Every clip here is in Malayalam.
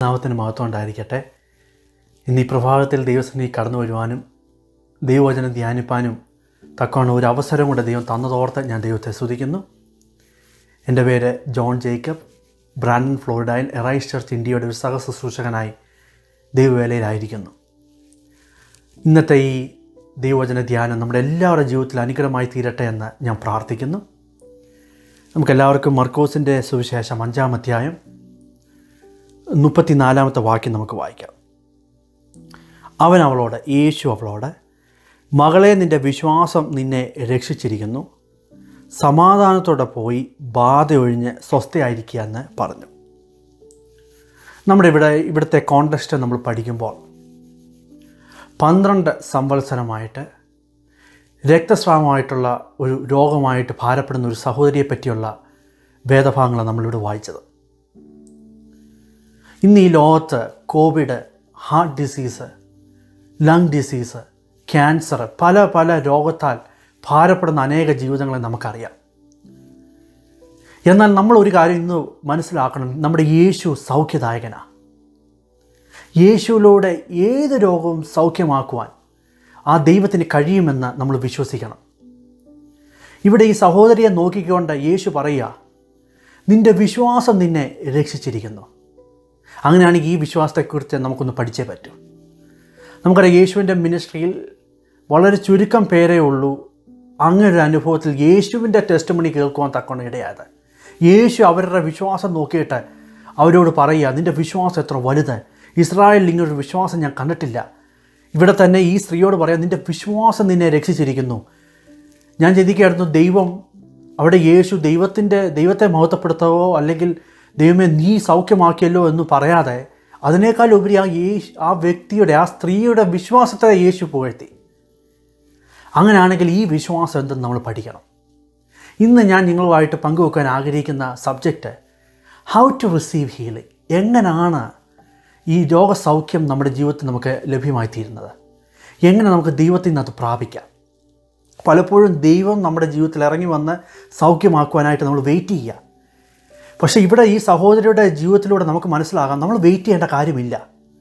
ദൈവനാമത്തിന് മഹത്വം ഉണ്ടായിരിക്കട്ടെ ഇന്ന് ഈ പ്രഭാതത്തിൽ ദൈവസന്നിധി കടന്നു വരുവാനും ദൈവവചനം ധ്യാനിപ്പാനും തക്കവണ്ണം ഒരു അവസരം കൂടെ ദൈവം തന്നതോർത്ത് ഞാൻ ദൈവത്തെ സ്തുതിക്കുന്നു എൻ്റെ പേര് ജോൺ ജേക്കബ് ബ്രാൻഡൻ ഫ്ലോറിഡയിൽ എറൈസ് ചർച്ച് ഇന്ത്യയുടെ ഒരു സഹ ശുശ്രൂഷകനായി ദൈവവേലയിലായിരിക്കുന്നു ഇന്നത്തെ ഈ ദൈവവചന ധ്യാനം നമ്മുടെ എല്ലാവരുടെ ജീവിതത്തിൽ അനുഗ്രഹമായി തീരട്ടെ എന്ന് ഞാൻ പ്രാർത്ഥിക്കുന്നു നമുക്കെല്ലാവർക്കും മർക്കോസിൻ്റെ സുവിശേഷം അഞ്ചാം അധ്യായം മുപ്പത്തിനാലാമത്തെ വാക്യം നമുക്ക് വായിക്കാം അവൻ അവളോട് യേശു അവളോട് മകളെ നിൻ്റെ വിശ്വാസം നിന്നെ രക്ഷിച്ചിരിക്കുന്നു സമാധാനത്തോടെ പോയി ബാധ ഒഴിഞ്ഞ് സ്വസ്ഥയായിരിക്കുക എന്ന് പറഞ്ഞു നമ്മുടെ ഇവിടെ ഇവിടുത്തെ കോണ്ടക്സ്റ്റ് നമ്മൾ പഠിക്കുമ്പോൾ പന്ത്രണ്ട് സംവത്സരമായിട്ട് രക്തസ്രാവമായിട്ടുള്ള ഒരു രോഗമായിട്ട് ഭാരപ്പെടുന്ന ഒരു സഹോദരിയെ പറ്റിയുള്ള വേദഭാഗങ്ങളാണ് നമ്മളിവിടെ വായിച്ചത് ഇന്ന് ഈ ലോകത്ത് covid heart disease lung disease cancer പല പല രോഗത്താൽ ഭാരപ്പെടുന്ന അനേക ജീവിതങ്ങളെ നമുക്കറിയാം എന്നാൽ നമ്മൾ ഒരു കാര്യം ഇന്ന് മനസ്സിലാക്കണം നമ്മുടെ യേശു സൗഖ്യദായകനാണ് യേശുവിലൂടെ ഏത് രോഗവും സൗഖ്യമാക്കുവാൻ ആ ദൈവത്തിന് കഴിയുമെന്ന് നമ്മൾ വിശ്വസിക്കണം ഇവിടെ ഈ സഹോദരിയെ നോക്കിക്കൊണ്ട് യേശു പറയുക നിൻ്റെ വിശ്വാസം നിന്നെ രക്ഷിച്ചിരിക്കുന്നു അങ്ങനെയാണെങ്കിൽ ഈ വിശ്വാസത്തെക്കുറിച്ച് നമുക്കൊന്ന് പഠിച്ചേ പറ്റൂ നമുക്കറിയാം യേശുവിൻ്റെ മിനിസ്ട്രിയിൽ വളരെ ചുരുക്കം പേരേ ഉള്ളൂ അങ്ങനെ ഒരു അനുഭവത്തിൽ യേശുവിൻ്റെ ടെസ്റ്റ് മണി കേൾക്കുവാൻ തക്കൊണ്ട് ഇടയായത് യേശു അവരുടെ വിശ്വാസം നോക്കിയിട്ട് അവരോട് പറയുക നിൻ്റെ വിശ്വാസം എത്ര വലുത് ഇസ്രായേലിൽ ഇങ്ങനൊരു വിശ്വാസം ഞാൻ കണ്ടിട്ടില്ല ഇവിടെ തന്നെ ഈ സ്ത്രീയോട് പറയാം നിൻ്റെ വിശ്വാസം നിന്നെ രക്ഷിച്ചിരിക്കുന്നു ഞാൻ ചിന്തിക്കുകയായിരുന്നു ദൈവം അവിടെ യേശു ദൈവത്തിൻ്റെ ദൈവത്തെ മഹത്വപ്പെടുത്തവോ അല്ലെങ്കിൽ ദൈവമേ നീ സൗഖ്യമാക്കിയല്ലോ എന്ന് പറയാതെ അതിനേക്കാൾ ഉപരി ആ യേശു ആ വ്യക്തിയുടെ ആ സ്ത്രീയുടെ വിശ്വാസത്തെ യേശു പുകഴ്ത്തി അങ്ങനെയാണെങ്കിൽ ഈ വിശ്വാസം എന്തെന്ന് നമ്മൾ പഠിക്കണം ഇന്ന് ഞാൻ നിങ്ങളുമായിട്ട് പങ്കുവെക്കാൻ ആഗ്രഹിക്കുന്ന subject how to receive healing എങ്ങനെയാണ് ഈ രോഗസൗഖ്യം നമ്മുടെ ജീവിതത്തിൽ നമുക്ക് ലഭ്യമായി തീരുന്നത് എങ്ങനെ നമുക്ക് ദൈവത്തിൽ നിന്ന് അത് പ്രാപിക്കാം പലപ്പോഴും ദൈവം നമ്മുടെ ജീവിതത്തിൽ ഇറങ്ങി വന്ന് സൗഖ്യമാക്കുവാനായിട്ട് നമ്മൾ വെയിറ്റ് ചെയ്യുക പക്ഷേ ഇവിടെ ഈ സഹോദരിയുടെ ജീവിതത്തിലൂടെ നമുക്ക് മനസ്സിലാകാം നമ്മൾ വെയിറ്റ് ചെയ്യേണ്ട കാര്യമില്ല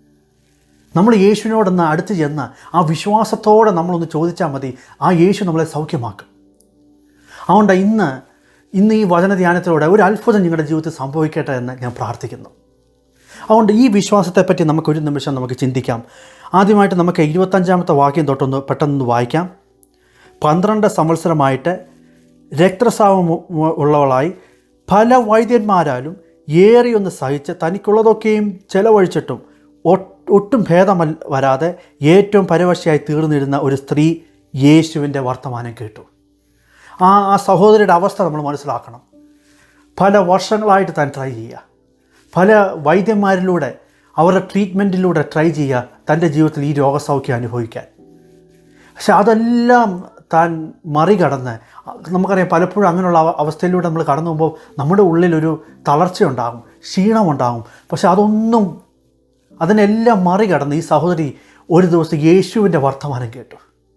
നമ്മൾ യേശുവിനോടൊന്ന് അടുത്ത് ചെന്ന് ആ വിശ്വാസത്തോടെ നമ്മളൊന്ന് ചോദിച്ചാൽ മതി ആ യേശു നമ്മളെ സൗഖ്യമാക്കും അതുകൊണ്ട് ഇന്ന് ഇന്ന് ഈ വചന ധ്യാനത്തിലൂടെ ഒരു അത്ഭുതം നിങ്ങളുടെ ജീവിതത്തിൽ സംഭവിക്കട്ടെ എന്ന് ഞാൻ പ്രാർത്ഥിക്കുന്നു അതുകൊണ്ട് ഈ വിശ്വാസത്തെപ്പറ്റി നമുക്കൊരു നിമിഷം നമുക്ക് ചിന്തിക്കാം ആദ്യമായിട്ട് നമുക്ക് ഇരുപത്തഞ്ചാമത്തെ വാക്യം തൊട്ടൊന്ന് പെട്ടെന്ന് വായിക്കാം പന്ത്രണ്ട് സംവത്സരമായിട്ട് രക്തസ്രാവം ഉള്ളവളായി പല വൈദ്യന്മാരാലും ഏറിയൊന്ന് സഹിച്ച് തനിക്കുള്ളതൊക്കെയും ചെലവഴിച്ചിട്ടും ഒട്ടും ഭേദം വരാതെ ഏറ്റവും പരവശയായി തീർന്നിരുന്ന ഒരു സ്ത്രീ യേശുവിൻ്റെ വർത്തമാനം കേട്ടു ആ ആ സഹോദരിയുടെ അവസ്ഥ നമ്മൾ മനസ്സിലാക്കണം പല വർഷങ്ങളായിട്ട് താൻ ട്രൈ ചെയ്യുക പല വൈദ്യന്മാരിലൂടെ അവരുടെ ട്രീറ്റ്മെൻറ്റിലൂടെ ട്രൈ ചെയ്യുക തൻ്റെ ജീവിതത്തിൽ ഈ രോഗസൗഖ്യം അനുഭവിക്കാൻ പക്ഷെ അതെല്ലാം താൻ മറികടന്ന് നമുക്കറിയാം പലപ്പോഴും അങ്ങനെയുള്ള അവസ്ഥയിലൂടെ നമ്മൾ കടന്നു പോകുമ്പോൾ നമ്മുടെ ഉള്ളിലൊരു തളർച്ചയുണ്ടാകും ക്ഷീണമുണ്ടാകും പക്ഷെ അതൊന്നും അതിനെല്ലാം മറികടന്ന് ഈ സഹോദരി ഒരു ദിവസം യേശുവിൻ്റെ വർത്തമാനം കേട്ടു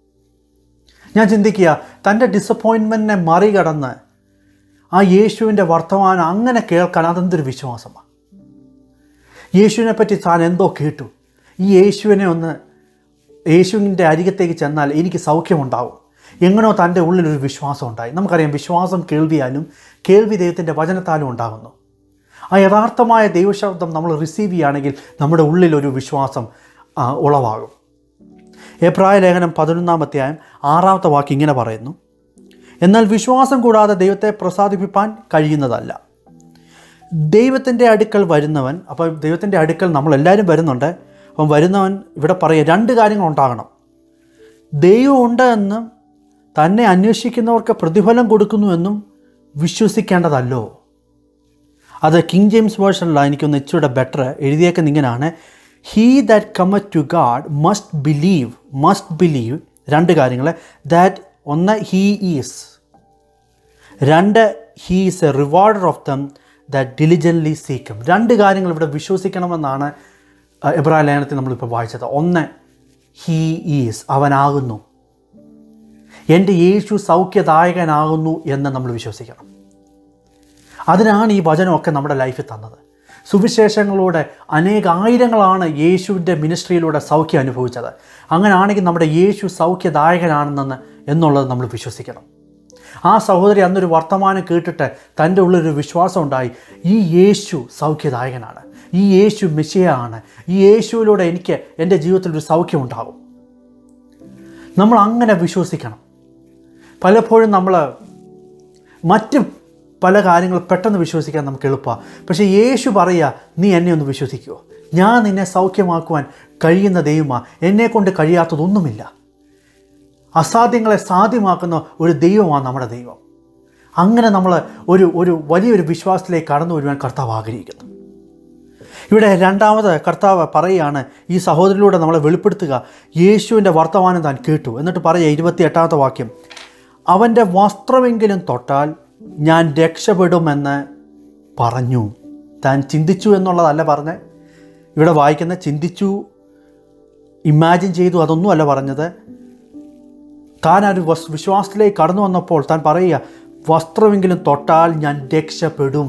ഞാൻ ചിന്തിക്കുക തൻ്റെ ഡിസപ്പോയിൻമെൻറ്റിനെ മറികടന്ന് ആ യേശുവിൻ്റെ വർത്തമാനം അങ്ങനെ കേൾക്കാൻ അതെന്തൊരു വിശ്വാസമാണ് യേശുവിനെ പറ്റി താൻ എന്തോ കേട്ടു ഈ യേശുവിനെ ഒന്ന് യേശുവിൻ്റെ അരികത്തേക്ക് ചെന്നാൽ എനിക്ക് സൗഖ്യമുണ്ടാവും എങ്ങനെയോ തൻ്റെ ഉള്ളിലൊരു വിശ്വാസം ഉണ്ടായി നമുക്കറിയാം വിശ്വാസം കേൾവിയാലും കേൾവി ദൈവത്തിൻ്റെ വചനത്താലും ഉണ്ടാകുന്നു ആ യഥാർത്ഥമായ ദൈവശബ്ദം നമ്മൾ റിസീവ് ചെയ്യുകയാണെങ്കിൽ നമ്മുടെ ഉള്ളിലൊരു വിശ്വാസം ഉളവാകും എബ്രായ ലേഖനം പതിനൊന്നാമത്തെയായും ആറാമത്തെ വാക്ക് ഇങ്ങനെ പറയുന്നു എന്നാൽ വിശ്വാസം കൂടാതെ ദൈവത്തെ പ്രസാദിപ്പിക്കാൻ കഴിയുന്നതല്ല ദൈവത്തിൻ്റെ അടുക്കൽ വരുന്നവൻ അപ്പോൾ ദൈവത്തിൻ്റെ അടുക്കൽ നമ്മളെല്ലാവരും വരുന്നുണ്ട് അപ്പം വരുന്നവൻ ഇവിടെ പറയുക രണ്ട് കാര്യങ്ങൾ ഉണ്ടാകണം ദൈവമുണ്ട് എന്നും തന്നെ അന്വേഷിക്കുന്നവർക്ക് പ്രതിഫലം കൊടുക്കുന്നുവെന്നും വിശ്വസിക്കേണ്ടതല്ലോ അത് കിങ് ജെയിംസ് വേർഷനിലാണ് എനിക്കൊന്ന് ഇച്ചിരി ബെറ്റർ എഴുതിയേക്കുന്ന ഇങ്ങനെയാണ് he that cometh to God must believe must believe രണ്ട് കാര്യങ്ങൾ ദാറ്റ് ഒന്ന് ഹീ ഈസ് രണ്ട് he is a rewarder of them that diligently സീക്കും രണ്ട് കാര്യങ്ങൾ ഇവിടെ വിശ്വസിക്കണമെന്നാണ് എബ്രാഹിം ലേഖനത്തിൽ നമ്മളിപ്പോൾ വായിച്ചത് ഒന്ന് ഹീ ഈസ് അവനാകുന്നു എൻ്റെ യേശു സൗഖ്യദായകനാകുന്നു എന്ന് നമ്മൾ വിശ്വസിക്കണം അതിനാണ് ഈ വചനമൊക്കെ നമ്മുടെ ലൈഫിൽ തന്നത് സുവിശേഷങ്ങളിലൂടെ അനേകായിരങ്ങളാണ് യേശുവിൻ്റെ മിനിസ്ട്രിയിലൂടെ സൗഖ്യം അനുഭവിച്ചത് അങ്ങനെയാണെങ്കിൽ നമ്മുടെ യേശു സൗഖ്യദായകനാണെന്ന് എന്നുള്ളത് നമ്മൾ വിശ്വസിക്കണം ആ സഹോദരി അന്നൊരു വർത്തമാനം കേട്ടിട്ട് തൻ്റെ ഉള്ളൊരു വിശ്വാസം ഉണ്ടായി ഈ യേശു സൗഖ്യദായകനാണ് ഈ യേശു മെസ്സിയാണ് ഈ യേശുവിലൂടെ എനിക്ക് എൻ്റെ ജീവിതത്തിൽ ഒരു സൗഖ്യം ഉണ്ടാകും നമ്മൾ അങ്ങനെ വിശ്വസിക്കണം പലപ്പോഴും നമ്മൾ മറ്റ് പല കാര്യങ്ങൾ പെട്ടെന്ന് വിശ്വസിക്കാൻ നമുക്ക് എളുപ്പമാണ് പക്ഷേ യേശു പറയുക നീ എന്നെ ഒന്ന് വിശ്വസിക്കുമോ ഞാൻ നിന്നെ സൗഖ്യമാക്കുവാൻ കഴിയുന്ന ദൈവമാണ് എന്നെക്കൊണ്ട് കഴിയാത്തതൊന്നുമില്ല അസാധ്യങ്ങളെ സാധ്യമാക്കുന്ന ഒരു ദൈവമാണ് നമ്മുടെ ദൈവം അങ്ങനെ നമ്മൾ ഒരു ഒരു വലിയൊരു വിശ്വാസത്തിലേക്ക് കടന്നു വരുവാൻ കർത്താവ് ആഗ്രഹിക്കുന്നു ഇവിടെ രണ്ടാമത് കർത്താവ് പറയുകയാണ് ഈ സഹോദരിലൂടെ നമ്മളെ വെളിപ്പെടുത്തുക യേശുവിൻ്റെ വർത്തമാനം താൻ കേട്ടു എന്നിട്ട് പറയുക ഇരുപത്തി എട്ടാമത്തെ വാക്യം അവൻ്റെ വസ്ത്രമെങ്കിലും തൊട്ടാൽ ഞാൻ രക്ഷപ്പെടുമെന്ന് പറഞ്ഞു താൻ ചിന്തിച്ചു എന്നുള്ളതല്ല പറഞ്ഞ് ഇവിടെ വായിക്കുന്ന ചിന്തിച്ചു ഇമാജിൻ ചെയ്തു അതൊന്നും അല്ല പറഞ്ഞത് താൻ ആ ഒരു വസ് വിശ്വാസത്തിലേക്ക് കടന്നു വന്നപ്പോൾ താൻ പറയുക വസ്ത്രമെങ്കിലും തൊട്ടാൽ ഞാൻ രക്ഷപ്പെടും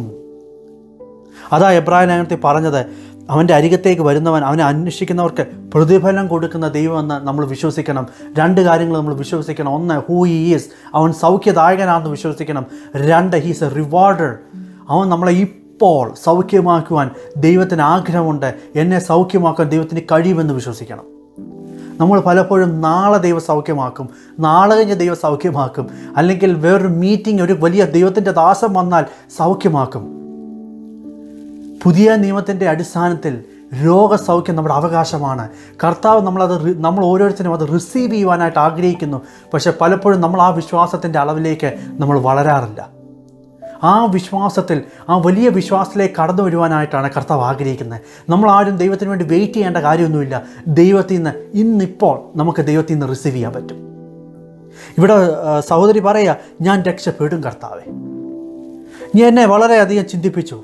അതാ എബ്രാഹിം ലേഖനത്തിൽ പറഞ്ഞത് അവൻ്റെ അരികത്തേക്ക് വരുന്നവൻ അവനെ അന്വേഷിക്കുന്നവർക്ക് പ്രതിഫലം കൊടുക്കുന്ന ദൈവമെന്ന് നമ്മൾ വിശ്വസിക്കണം രണ്ട് കാര്യങ്ങൾ നമ്മൾ വിശ്വസിക്കണം ഒന്ന് ഹൂ ഈ ഈസ് അവൻ സൗഖ്യദായകനാണെന്ന് വിശ്വസിക്കണം രണ്ട് ഹീസ് എ റിവാർഡർ അവൻ നമ്മളെ ഇപ്പോൾ സൗഖ്യമാക്കുവാൻ ദൈവത്തിന് ആഗ്രഹമുണ്ട് എന്നെ സൗഖ്യമാക്കാൻ ദൈവത്തിന് കഴിയുമെന്ന് വിശ്വസിക്കണം നമ്മൾ പലപ്പോഴും നാളെ ദൈവ സൗഖ്യമാക്കും നാളെ കഴിഞ്ഞ് ദൈവ സൗഖ്യമാക്കും അല്ലെങ്കിൽ വേറൊരു മീറ്റിംഗ് ഒരു വലിയ ദൈവത്തിൻ്റെ ദാസം വന്നാൽ സൗഖ്യമാക്കും പുതിയ നിയമത്തിൻ്റെ അടിസ്ഥാനത്തിൽ രോഗസൗഖ്യം നമ്മുടെ അവകാശമാണ് കർത്താവ് നമ്മളത് റി- നമ്മൾ ഓരോരുത്തരും അത് റിസീവ് ചെയ്യുവാനായിട്ട് ആഗ്രഹിക്കുന്നു പക്ഷേ പലപ്പോഴും നമ്മൾ ആ വിശ്വാസത്തിൻ്റെ അളവിലേക്ക് നമ്മൾ വളരാറില്ല ആ വിശ്വാസത്തിൽ ആ വലിയ വിശ്വാസത്തിലേക്ക് കടന്നു വരുവാനായിട്ടാണ് കർത്താവ് ആഗ്രഹിക്കുന്നത് നമ്മൾ ആരും ദൈവത്തിന് വേണ്ടി വെയിറ്റ് ചെയ്യേണ്ട കാര്യമൊന്നുമില്ല ദൈവത്തിൽ നിന്ന് ഇന്നിപ്പോൾ നമുക്ക് ദൈവത്തിൽ നിന്ന് റിസീവ് ചെയ്യാൻ പറ്റും ഇവിടെ ആ, സഹോദരി പറയുക ഞാൻ രക്ഷപ്പെടും കർത്താവെ നീ എന്നെ വളരെയധികം ചിന്തിപ്പിച്ചു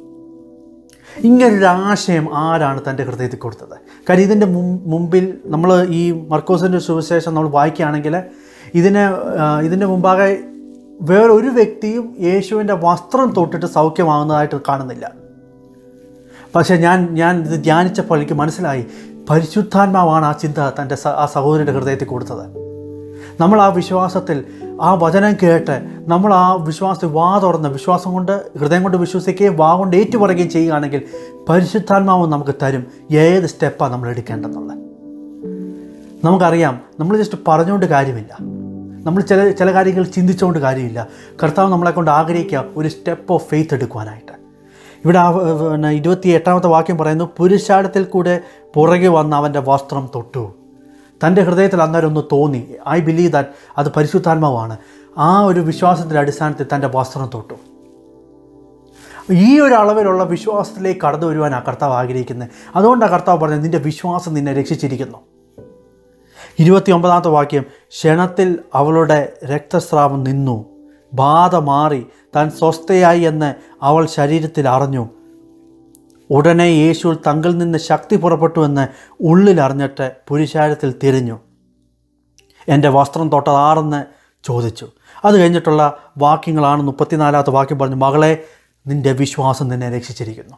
ഇങ്ങനൊരു ആശയം ആരാണ് തൻ്റെ ഹൃദയത്തിൽ കൊടുത്തത് കാര്യം ഇതിൻ്റെ മും- മുമ്പിൽ നമ്മൾ ഈ മർക്കോസിൻ്റെ സുവിശേഷം നമ്മൾ വായിക്കുകയാണെങ്കിൽ ഇതിന് ആ, ഇതിൻ്റെ മുമ്പാകെ വേറൊരു വ്യക്തിയും യേശുവിൻ്റെ വസ്ത്രം തൊട്ടിട്ട് സൗഖ്യമാകുന്നതായിട്ട് കാണുന്നില്ല പക്ഷേ ഞാൻ ഞാൻ ഇത് ധ്യാനിച്ചപ്പോൾ എനിക്ക് മനസ്സിലായി പരിശുദ്ധാത്മാവാണ് ആ ചിന്ത തൻ്റെ സ- ആ സഹോദരിയുടെ ഹൃദയത്തിൽ കൊടുത്തത് നമ്മൾ ആ വിശ്വാസത്തിൽ ആ വചനം കേട്ട് നമ്മൾ ആ വിശ്വാസത്തിൽ വാ തുറന്ന് വിശ്വാസം കൊണ്ട് ഹൃദയം കൊണ്ട് വിശ്വസിക്കുകയും വാ കൊണ്ട് ഏറ്റുപറയുകയും ചെയ്യുകയാണെങ്കിൽ പരിശുദ്ധാത്മാവ് നമുക്ക് തരും ഏത് സ്റ്റെപ്പാണ് നമ്മൾ എടുക്കേണ്ടതെന്നുള്ളത് നമുക്കറിയാം നമ്മൾ ജസ്റ്റ് പറഞ്ഞുകൊണ്ട് കാര്യമില്ല നമ്മൾ ചില ചില കാര്യങ്ങൾ ചിന്തിച്ചുകൊണ്ട് കാര്യമില്ല കർത്താവ് നമ്മളെ കൊണ്ട് ആഗ്രഹിക്കുക ഒരു സ്റ്റെപ്പ് ഓഫ് ഫെയ്ത്ത് എടുക്കുവാനായിട്ട് ഇവിടെ ആ, ഏർ, പിന്നെ ഇരുപത്തി എട്ടാമത്തെ വാക്യം പറയുന്നു പുരുഷാടത്തിൽ കൂടെ പുറകെ വന്ന് അവൻ്റെ വസ്ത്രം തൊട്ടു തൻ്റെ ഹൃദയത്തിൽ അന്നേരം ഒന്ന് തോന്നി ഐ ബിലീവ് ദാറ്റ് അത് പരിശുദ്ധാത്മാവാണ് ആ ഒരു വിശ്വാസത്തിൻ്റെ അടിസ്ഥാനത്തിൽ തൻ്റെ വസ്ത്രം തൊട്ടു ഈ ഒരു അളവിലുള്ള വിശ്വാസത്തിലേക്ക് കടന്നു വരുവാനാണ് കർത്താവ് ആഗ്രഹിക്കുന്നത് അതുകൊണ്ടാണ് കർത്താവ് പറഞ്ഞത് നിൻ്റെ വിശ്വാസം നിന്നെ രക്ഷിച്ചിരിക്കുന്നു ഇരുപത്തി ഒമ്പതാമത്തെ വാക്യം ക്ഷണത്തിൽ അവളുടെ രക്തസ്രാവം നിന്നു ബാധ മാറി താൻ സ്വസ്ഥയായി എന്ന് അവൾ ശരീരത്തിൽ അറിഞ്ഞു ഉടനെ യേശുവിൽ തങ്കിൽ നിന്ന് ശക്തി പുറപ്പെട്ടുവെന്ന് ഉള്ളിൽ അറിഞ്ഞിട്ട് പുരുഷാരത്തിൽ തിരിഞ്ഞു എൻ്റെ വസ്ത്രം തൊട്ടതാറെന്ന് ചോദിച്ചു അത് കഴിഞ്ഞിട്ടുള്ള വാക്യങ്ങളാണ് മുപ്പത്തിനാലാമത്തെ വാക്യം പറഞ്ഞു മകളെ നിൻ്റെ വിശ്വാസം നിന്നെ രക്ഷിച്ചിരിക്കുന്നു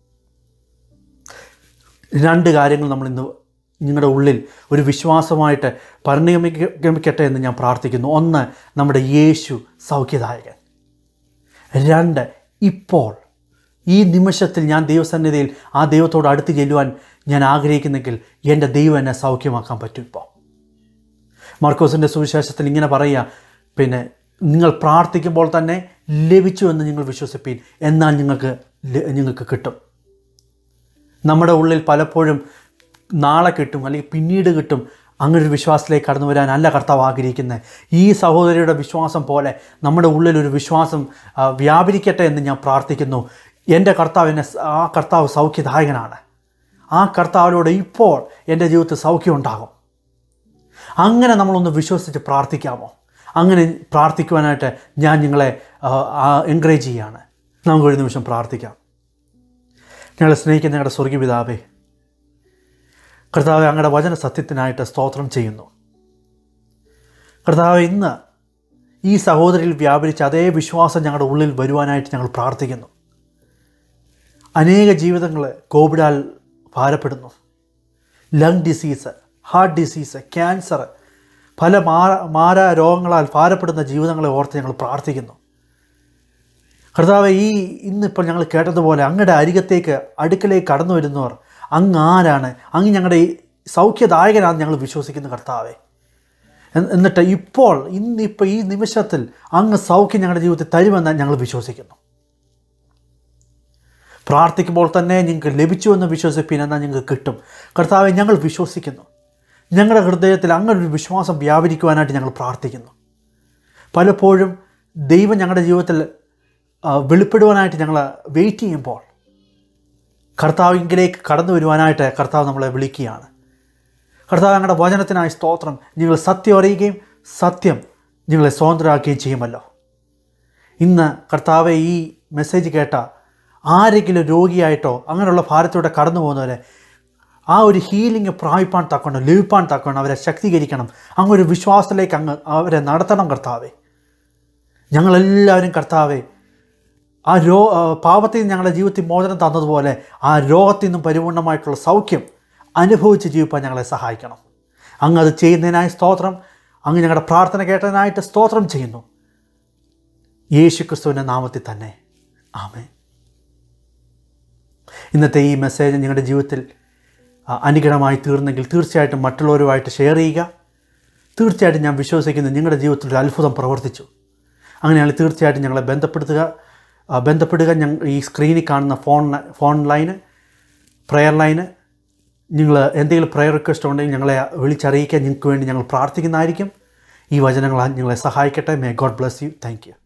രണ്ട് കാര്യങ്ങൾ നമ്മൾ ഇന്ന് നിങ്ങളുടെ ഉള്ളിൽ ഒരു വിശ്വാസമായിട്ട് പരിണമിക്കട്ടെ എന്ന് ഞാൻ പ്രാർത്ഥിക്കുന്നു ഒന്ന് നമ്മുടെ യേശു സൗഖ്യദായകൻ രണ്ട് ഇപ്പോൾ ഈ നിമിഷത്തിൽ ഞാൻ ദൈവസന്നിധിയിൽ ആ ദൈവത്തോട് അടുത്ത് ചെല്ലുവാൻ ഞാൻ ആഗ്രഹിക്കുന്നെങ്കിൽ എൻ്റെ ദൈവം എന്നെ സൗഖ്യമാക്കാൻ പറ്റും ഇപ്പോൾ മാർക്കോസിൻ്റെ സുവിശേഷത്തിൽ ഇങ്ങനെ പറയുക പിന്നെ നിങ്ങൾ പ്രാർത്ഥിക്കുമ്പോൾ തന്നെ ലഭിച്ചു എന്ന് നിങ്ങൾ വിശ്വസിപ്പീൻ എന്നാൽ നിങ്ങൾക്ക് ല- നിങ്ങൾക്ക് കിട്ടും നമ്മുടെ ഉള്ളിൽ പലപ്പോഴും നാളെ കിട്ടും അല്ലെങ്കിൽ പിന്നീട് കിട്ടും അങ്ങനെ ഒരു വിശ്വാസത്തിലേക്ക് കടന്നു വരാനല്ല കർത്താവ് ആഗ്രഹിക്കുന്നത് ഈ സഹോദരിയുടെ വിശ്വാസം പോലെ നമ്മുടെ ഉള്ളിൽ ഒരു വിശ്വാസം ആ, വ്യാപരിക്കട്ടെ എന്ന് ഞാൻ പ്രാർത്ഥിക്കുന്നു എൻ്റെ കർത്താവ് എന്നെ സ- ആ കർത്താവ് സൗഖ്യദായകനാണ് ആ കർത്താവിലൂടെ ഇപ്പോൾ എൻ്റെ ജീവിതത്തിൽ സൗഖ്യം ഉണ്ടാകും അങ്ങനെ നമ്മളൊന്ന് വിശ്വസിച്ച് പ്രാർത്ഥിക്കാമോ അങ്ങനെ പ്രാർത്ഥിക്കുവാനായിട്ട് ഞാൻ നിങ്ങളെ എൻകറേജ് ചെയ്യുകയാണ് നമുക്കൊരു നിമിഷം പ്രാർത്ഥിക്കാം ഞങ്ങളെ സ്നേഹിക്കുന്ന ഞങ്ങളുടെ സ്വർഗീയ പിതാവേ കർത്താവ് അങ്ങയുടെ വചന സത്യത്തിനായിട്ട് സ്തോത്രം ചെയ്യുന്നു കർത്താവ് ഇന്ന് ഈ സഹോദരിയിൽ വ്യാപരിച്ച അതേ വിശ്വാസം ഞങ്ങളുടെ ഉള്ളിൽ വരുവാനായിട്ട് ഞങ്ങൾ പ്രാർത്ഥിക്കുന്നു അനേക ജീവിതങ്ങൾ കോവിഡാൽ ഭാരപ്പെടുന്നു lung disease heart disease cancer പല മാര മാര രോഗങ്ങളാൽ ഭാരപ്പെടുന്ന ജീവിതങ്ങളെ ഓർത്ത് ഞങ്ങൾ പ്രാർത്ഥിക്കുന്നു കർത്താവ് ഈ ഇന്നിപ്പോൾ ഞങ്ങൾ കേട്ടതുപോലെ അങ്ങയുടെ അരികത്തേക്ക് അടുക്കലേക്ക് കടന്നു വരുന്നവർ അങ്ങ് ആരാണ് അങ്ങ് ഞങ്ങളുടെ ഈ സൗഖ്യദായകനാണെന്ന് ഞങ്ങൾ വിശ്വസിക്കുന്നു കർത്താവെ എന്ന് എന്നിട്ട് ഇപ്പോൾ ഇന്നിപ്പോൾ ഈ നിമിഷത്തിൽ അങ്ങ് സൗഖ്യം ഞങ്ങളുടെ ജീവിതത്തിൽ തരുമെന്ന് ഞങ്ങൾ വിശ്വസിക്കുന്നു പ്രാർത്ഥിക്കുമ്പോൾ തന്നെ നിങ്ങൾക്ക് ലഭിച്ചു എന്ന് വിശ്വസിപ്പിൻ എന്നാൽ നിങ്ങൾക്ക് കിട്ടും കർത്താവെ ഞങ്ങൾ വിശ്വസിക്കുന്നു ഞങ്ങളുടെ ഹൃദയത്തിൽ അങ്ങനെ ഒരു വിശ്വാസം വ്യാപരിക്കുവാനായിട്ട് ഞങ്ങൾ പ്രാർത്ഥിക്കുന്നു പലപ്പോഴും ദൈവം ഞങ്ങളുടെ ജീവിതത്തിൽ ആ, വെളിപ്പെടുവാനായിട്ട് ഞങ്ങൾ വെയിറ്റ് ചെയ്യുമ്പോൾ കർത്താവിങ്കിലേക്ക് കടന്നു വരുവാനായിട്ട് കർത്താവ് നമ്മളെ വിളിക്കുകയാണ് കർത്താവ് ഞങ്ങളുടെ വചനത്തിനായി സ്തോത്രം നിങ്ങൾ സത്യം അറിയുകയും സത്യം നിങ്ങളെ സ്വതന്ത്രരാക്കുകയും ചെയ്യുമല്ലോ ഇന്ന് കർത്താവെ ഈ മെസ്സേജ് കേട്ട ആരെങ്കിലും രോഗിയായിട്ടോ അങ്ങനെയുള്ള ഭാരത്തിലൂടെ കടന്നു പോകുന്നവരെ ആ ഒരു ഹീലിംഗ് പ്രാപിപ്പാൻ തക്കണം ലഭിപ്പാൻ തക്കണം അവരെ ശക്തീകരിക്കണം അങ്ങ് ഒരു വിശ്വാസത്തിലേക്ക് അങ്ങ് അവരെ നടത്തണം കർത്താവെ ഞങ്ങളെല്ലാവരും കർത്താവെ ആ രോ ആ, പാപത്തിൽ നിന്ന് ഞങ്ങളുടെ ജീവിതത്തിൽ മോചനം തന്നതുപോലെ ആ രോഗത്തിൽ നിന്നും പരിപൂർണമായിട്ടുള്ള സൗഖ്യം അനുഭവിച്ച് ജീവിപ്പാൻ ഞങ്ങളെ സഹായിക്കണം അങ്ങ് അത് ചെയ്യുന്നതിനായി സ്തോത്രം അങ്ങ് ഞങ്ങളുടെ പ്രാർത്ഥന കേട്ടതിനായിട്ട് സ്തോത്രം ചെയ്യുന്നു യേശു ക്രിസ്തുവിൻ്റെ നാമത്തിൽ തന്നെ ആമേ ഇന്നത്തെ ഈ മെസ്സേജ് നിങ്ങളുടെ ജീവിതത്തിൽ ആ, അനുഗ്രഹമായി തീർന്നെങ്കിൽ തീർച്ചയായിട്ടും മറ്റുള്ളവരുമായിട്ട് ഷെയർ ചെയ്യുക തീർച്ചയായിട്ടും ഞാൻ വിശ്വസിക്കുന്നു നിങ്ങളുടെ ജീവിതത്തിൽ ഒരു അത്ഭുതം പ്രവർത്തിച്ചു അങ്ങനെയാണെങ്കിൽ തീർച്ചയായിട്ടും ഞങ്ങളെ ബന്ധപ്പെടുത്തുക ആ, ബന്ധപ്പെടുക ഞങ്ങൾ ഈ സ്ക്രീനിൽ കാണുന്ന phone phone line prayer line നിങ്ങൾ എന്തെങ്കിലും പ്രയർ റിക്വസ്റ്റ് ഉണ്ടെങ്കിൽ ഞങ്ങളെ വിളിച്ചറിയിക്കാൻ നിങ്ങൾക്ക് വേണ്ടി ഞങ്ങൾ പ്രാർത്ഥിക്കുന്നതായിരിക്കും ഈ വചനങ്ങളാൽ നിങ്ങളെ സഹായിക്കട്ടെ may God bless you thank U